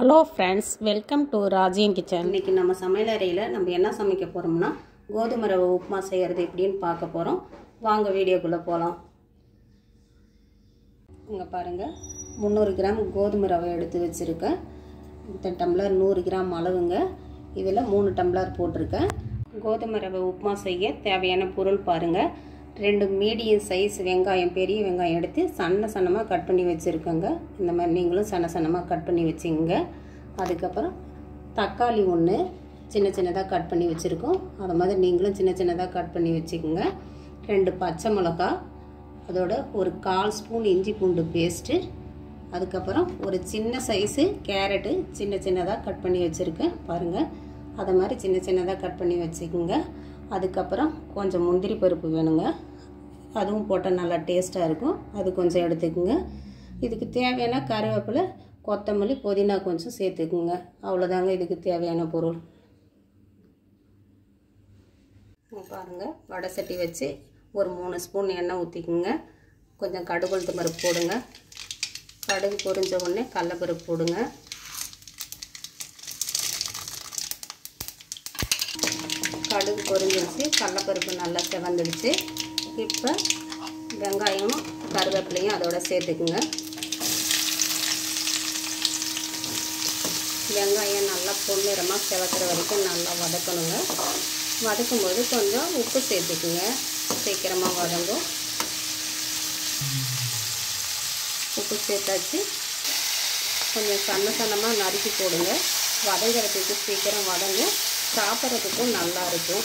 hello friends welcome to Rajiyan kitchen இன்னைக்கு நம்ம சமையலறையில் நம்ம என்ன சமைக்க போகிறோம்னா கோதுமை ரவை உப்புமா செய்கிறது எப்படின்னு பார்க்க போகிறோம் வாங்க வீடியோக்குள்ளே போகலாம் இங்கே பாருங்கள் முந்நூறு கிராம் கோதுமை ரவை எடுத்து வச்சுருக்கேன் இந்த டம்ளர் நூறு கிராம் அளவுங்க இதில் மூணு டம்ளர் போட்டிருக்கேன் கோதுமை ரவை உப்புமா செய்ய தேவையான பொருள் பாருங்கள் ரெண்டு மீடியம் சைஸ் வெங்காயம் பெரிய வெங்காயம் எடுத்து சன்ன சன்னமாக கட் பண்ணி வச்சுருக்கேங்க இந்த மாதிரி நீங்களும் சன்ன சன்னமாக கட் பண்ணி வச்சுங்க அதுக்கப்புறம் தக்காளி ஒன்று சின்ன சின்னதாக கட் பண்ணி வச்சுருக்கோம் அது மாதிரி நீங்களும் சின்ன சின்னதாக கட் பண்ணி வச்சுக்கோங்க ரெண்டு பச்சை மிளகா அதோட ஒரு கால் ஸ்பூன் இஞ்சி பூண்டு பேஸ்ட்டு அதுக்கப்புறம் ஒரு சின்ன சைஸு கேரட்டு சின்ன சின்னதாக கட் பண்ணி வச்சுருக்கேன் பாருங்கள் அதை மாதிரி சின்ன சின்னதாக கட் பண்ணி வச்சுக்கோங்க அதுக்கப்புறம் கொஞ்சம் முந்திரி பருப்பு வேணுங்க அதுவும் போட்டால் நல்லா டேஸ்ட்டாக இருக்கும் அது கொஞ்சம் எடுத்துக்கோங்க இதுக்கு தேவையான கருவேப்பிலை கொத்தமல்லி புதினா கொஞ்சம் சேர்த்துக்குங்க அவ்வளோதாங்க இதுக்கு தேவையான பொருள் பாருங்கள் வடை சட்டி வச்சு ஒரு மூணு ஸ்பூன் எண்ணெய் ஊற்றிக்குங்க கொஞ்சம் கடுகு உளுத்த பருப்பு போடுங்க கடுகு பொரிஞ்ச உடனே கடலப்பருப்பு போடுங்க கடுகு பொரிஞ்சிருச்சு கடலப்பருப்பு நல்லா செவந்துடுச்சு இப்போ வெங்காயம் கருவேப்பிலையும் அதோட சேர்த்துக்குங்க வெங்காயம் நல்லா பொன்னிறமாக செவக்கிற வரைக்கும் நல்லா வதக்கணுங்க வதக்கும்போது கொஞ்சம் உப்பு சேர்த்துக்குங்க சீக்கிரமாக வதங்கும் உப்பு சேர்த்தாச்சு கொஞ்சம் சன்ன சன்னமாக நறுக்கி போடுங்க வதங்கிறதுக்கு சீக்கிரம் வதங்கும் சாப்பிட்றதுக்கும் நல்லா இருக்கும்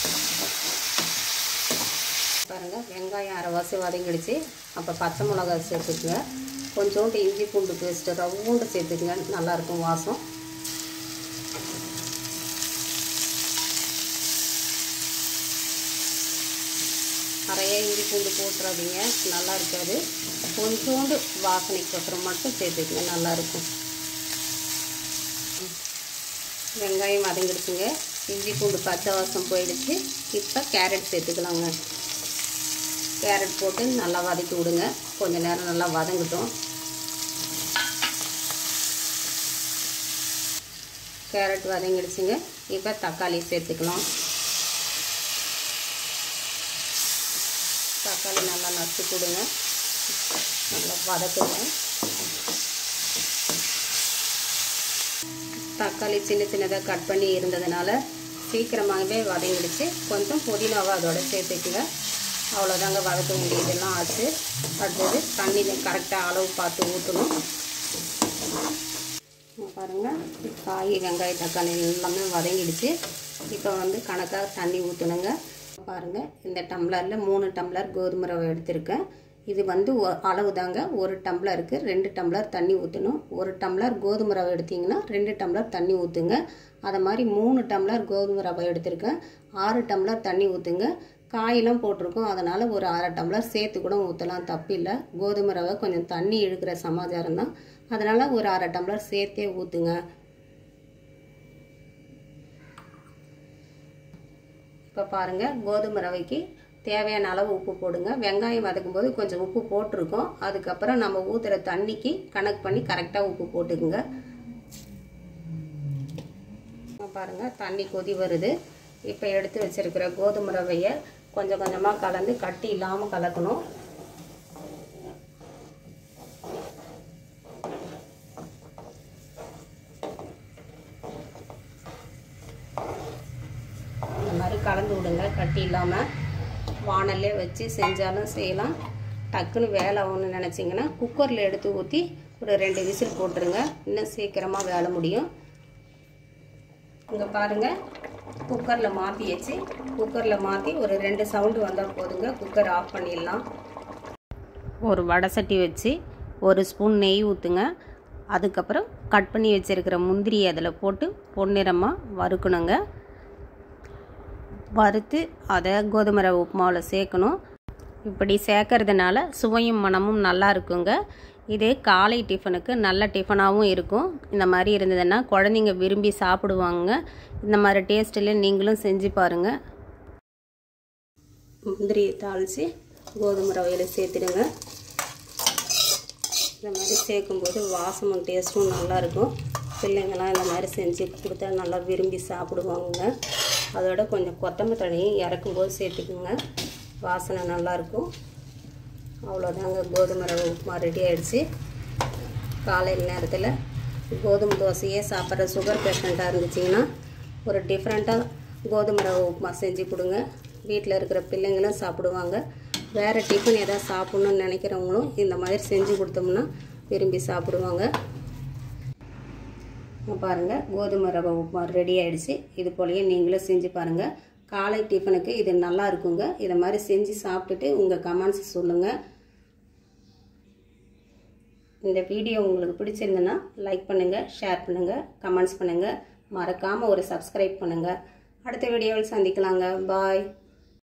பாருங்கள் வெங்காயம் அரைவாசி வதங்கிடுச்சு அப்போ பச்சை மிளகாய் சேர்த்துக்குங்க கொஞ்சோண்டு இஞ்சி பூண்டு பேஸ்ட்டு ரவுண்டு சேர்த்துக்குங்க நல்லாயிருக்கும் வாசம் நிறைய இஞ்சி பூண்டு போட்டுறாதீங்க நல்லா இருக்காது கொஞ்சோண்டு வாசனைக்கு அப்புறம் மட்டும் சேர்த்துக்குங்க நல்லாயிருக்கும் வெங்காயம் வதங்கிடுச்சுங்க இஞ்சி பூண்டு பச்சை வாசம் போயிடுச்சு இப்போ கேரட் சேர்த்துக்கலாங்க கேரட் போட்டு நல்லா வதக்கி விடுங்க கொஞ்சம் நேரம் நல்லா வதங்கட்டும் கேரட் வதங்கிடுச்சுங்க இப்போ தக்காளி சேர்த்துக்கலாம் தக்காளி நல்லா நசுக்கி கொடுங்க நல்லா வதக்குங்க தக்காளி சின்ன சின்னதாக கட் பண்ணி இருந்ததுனால சீக்கிரமாகவே வதங்கிடுச்சு கொஞ்சம் புதினாவை அதோட சேர்த்துக்குங்க அவ்வளோதாங்க வதக்க வேண்டியதெல்லாம் ஆச்சு அடுத்தது தண்ணி கரெக்டாக அளவு பார்த்து ஊற்றணும் பாருங்கள் காய் வெங்காய தக்காளி எல்லாமே வதங்கிடுச்சு இப்போ வந்து கணக்காக தண்ணி ஊற்றணுங்க பாருங்கள் இந்த டம்ளரில் மூணு டம்ளர் கோதுமை ரவை எடுத்திருக்கேன் இது வந்து அளவு தாங்க ஒரு டம்ளருக்கு ரெண்டு டம்ளர் தண்ணி ஊற்றணும் ஒரு டம்ளர் கோதுமை ரவை எடுத்திங்கன்னா ரெண்டு டம்ளர் தண்ணி ஊற்றுங்க அதை மாதிரி மூணு டம்ளர் கோதுமை ரவை எடுத்திருக்கேன் ஆறு டம்ளர் தண்ணி ஊற்றுங்க காயெல்லாம் போட்டிருக்கோம் அதனால் ஒரு அரை டம்ளர் சேர்த்து கூட ஊற்றலாம் தப்பில்லை கோதுமை ரவை கொஞ்சம் தண்ணி இழுக்கிற சமாச்சாரம் தான் அதனால் ஒரு அரை டம்ளர் சேர்த்தே ஊற்றுங்க இப்போ பாருங்கள் கோதுமை ரவைக்கு தேவையான அளவு உப்பு போடுங்க வெங்காயம் வதக்கும் போது கொஞ்சம் உப்பு போட்டிருக்கோம் அதுக்கப்புறம் நம்ம ஊற்றுற தண்ணிக்கு கணக்கு பண்ணி கரெக்டாக உப்பு போட்டுக்குங்க பாருங்கள் தண்ணி கொதி வருது இப்போ எடுத்து வச்சுருக்கிற கோதுமை ரவையை கொஞ்சம் கொஞ்சமாக கலந்து கட்டி இல்லாமல் கலக்கணும் இந்த மாதிரி கலந்து விடுங்க கட்டி இல்லாமல் வானல்லே வச்சு செஞ்சாலும் செய்யலாம் டக்குன்னு வேலை ஆகணும்னு நினச்சிங்கன்னா குக்கரில் எடுத்து ஊற்றி ஒரு ரெண்டு விசில் போட்டுருங்க இன்னும் சீக்கிரமாக வேலை முடியும் இங்கே பாருங்கள் குக்கரில் மாற்றி வச்சு குக்கரில் மாற்றி ஒரு ரெண்டு சவுண்டு வந்தால் போதுங்க குக்கர் ஆஃப் பண்ணிடலாம் ஒரு வடை சட்டி வச்சு ஒரு ஸ்பூன் நெய் ஊற்றுங்க அதுக்கப்புறம் கட் பண்ணி வச்சுருக்கிற முந்திரி அதில் போட்டு பொன்னிறமாக வறுக்கணுங்க வறுத்து அதை கோதுமை ரவை உப்புமாவில் சேர்க்கணும் இப்படி சேர்க்கறதுனால சுவையும் மனமும் நல்லா இருக்குங்க இது காலை டிஃபனுக்கு நல்ல டிஃபனாகவும் இருக்கும் இந்த மாதிரி இருந்ததுன்னா குழந்தைங்க விரும்பி சாப்பிடுவாங்க இந்த மாதிரி டேஸ்ட்டில் நீங்களும் செஞ்சு பாருங்கள் முந்திரியை தாளித்து கோதுமை ரவையில் சேர்த்துடுங்க இந்த மாதிரி சேர்க்கும்போது வாசமும் டேஸ்ட்டும் நல்லாயிருக்கும் பிள்ளைங்கள்லாம் இந்த மாதிரி செஞ்சு கொடுத்தா நல்லா விரும்பி சாப்பிடுவாங்க அதோட கொஞ்சம் கொத்தமல்லி தழையும் இறக்கும்போது சேர்த்துக்குங்க வாசனை நல்லாயிருக்கும் அவ்வளோதாங்க கோதுமை ரவை உப்புமா ரெடி ஆகிடுச்சு காலையில் நேரத்தில் கோதுமை தோசையே சாப்பிட்ற சுகர் பேஷண்ட்டாக இருந்துச்சிங்கன்னா ஒரு டிஃப்ரெண்ட்டாக கோதுமை ரவை உப்புமா செஞ்சு கொடுங்க வீட்டில் இருக்கிற பிள்ளைங்களும் சாப்பிடுவாங்க வேறு டிஃபன் எதாவது சாப்பிட்ணுன்னு நினைக்கிறவங்களும் இந்த மாதிரி செஞ்சு கொடுத்தோம்னா விரும்பி சாப்பிடுவாங்க பாருங்கள் கோதுமை ரவை உப்புமா ரெடி ஆகிடுச்சு இது போலயே நீங்களும் செஞ்சு பாருங்கள் காலை டிஃபனுக்கு இது நல்லா இருக்குங்க இதை மாதிரி செஞ்சு சாப்பிட்டுட்டு உங்கள் கமெண்ட்ஸ் சொல்லுங்கள் இந்த வீடியோ உங்களுக்கு பிடிச்சிருந்ததுன்னா லைக் பண்ணுங்கள் ஷேர் பண்ணுங்கள் கமெண்ட்ஸ் பண்ணுங்கள் மறக்காமல் ஒரு சப்ஸ்கிரைப் பண்ணுங்கள் அடுத்த வீடியோவில் சந்திக்கலாங்க பாய்